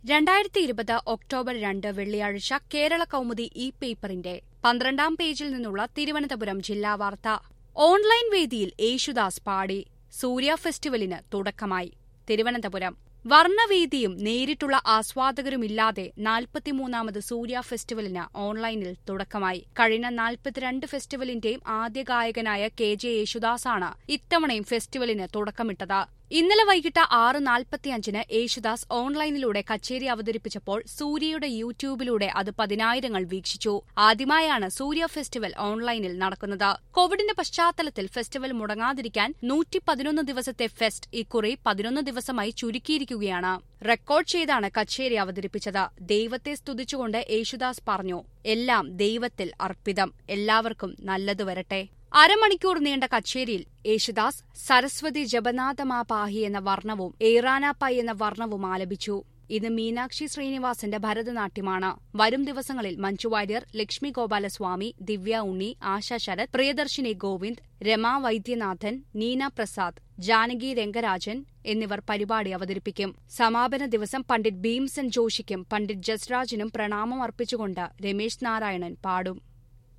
രണ്ടായിരത്തി ഇരുപത് ഒക്ടോബർ രണ്ട് വെള്ളിയാഴ്ച കേരള കൗമുദി ഇ പേപ്പറിന്റെ പന്ത്രണ്ടാം പേജിൽ നിന്നുള്ള തിരുവനന്തപുരം ജില്ലാ വാർത്ത ഓൺലൈൻ വേദിയിൽ യേശുദാസ് പാടി സൂര്യ ഫെസ്റ്റിവലിന് തുടക്കമായി തിരുവനന്തപുരം വർണ്ണവേദിയും നേരിട്ടുള്ള ആസ്വാദകരുമില്ലാതെ നാൽപ്പത്തിമൂന്നാമത് സൂര്യ ഫെസ്റ്റിവലിന് ഓൺലൈനിൽ തുടക്കമായി കഴിഞ്ഞ നാൽപ്പത്തിരണ്ട് ഫെസ്റ്റിവലിന്റെയും ആദ്യ ഗായകനായ കെ ജെ യേശുദാസാണ് ഇത്തവണയും ഫെസ്റ്റിവലിന് തുടക്കമിട്ടത് ഇന്നലെ വൈകിട്ട് ആറ് നാൽപ്പത്തിയഞ്ചിന് യേശുദാസ് ഓൺലൈനിലൂടെ കച്ചേരി അവതരിപ്പിച്ചപ്പോൾ സൂര്യയുടെ യൂട്യൂബിലൂടെ അത് പതിനായിരങ്ങൾ വീക്ഷിച്ചു ആദ്യമായാണ് സൂര്യ ഫെസ്റ്റിവൽ ഓൺലൈനിൽ നടക്കുന്നത് കോവിഡിന്റെ പശ്ചാത്തലത്തിൽ ഫെസ്റ്റിവൽ മുടങ്ങാതിരിക്കാൻ നൂറ്റി പതിനൊന്ന് ദിവസത്തെ ഫെസ്റ്റ് ഇക്കുറി പതിനൊന്ന് ദിവസമായി ചുരുക്കിയിരിക്കുകയാണ് റെക്കോർഡ് ചെയ്താണ് കച്ചേരി അവതരിപ്പിച്ചത് ദൈവത്തെ സ്തുതിച്ചുകൊണ്ട് യേശുദാസ് പറഞ്ഞു എല്ലാം ദൈവത്തിൽ അർപ്പിതം എല്ലാവർക്കും നല്ലതു വരട്ടെ അരമണിക്കൂർ നീണ്ട കച്ചേരിയിൽ യേശുദാസ് സരസ്വതി ജപനാഥമാപാഹി എന്ന വർണ്ണവും ഏറാനാപ്പായി എന്ന വർണ്ണവും ആലപിച്ചു ഇത് മീനാക്ഷി ശ്രീനിവാസന്റെ ഭരതനാട്യമാണ് വരും ദിവസങ്ങളിൽ മഞ്ജു വാര്യർ ലക്ഷ്മി ഗോപാലസ്വാമി ദിവ്യ ഉണ്ണി ആശ ശരത് പ്രിയദർശിനി ഗോവിന്ദ് രമാ വൈദ്യനാഥൻ നീന പ്രസാദ് ജാനകി രംഗരാജൻ എന്നിവർ പരിപാടി അവതരിപ്പിക്കും സമാപന ദിവസം പണ്ഡിറ്റ് ഭീംസൻ ജോഷിക്കും പണ്ഡിറ്റ് ജസ്രാജിനും പ്രണാമം അർപ്പിച്ചുകൊണ്ട് രമേശ് നാരായണൻ പാടും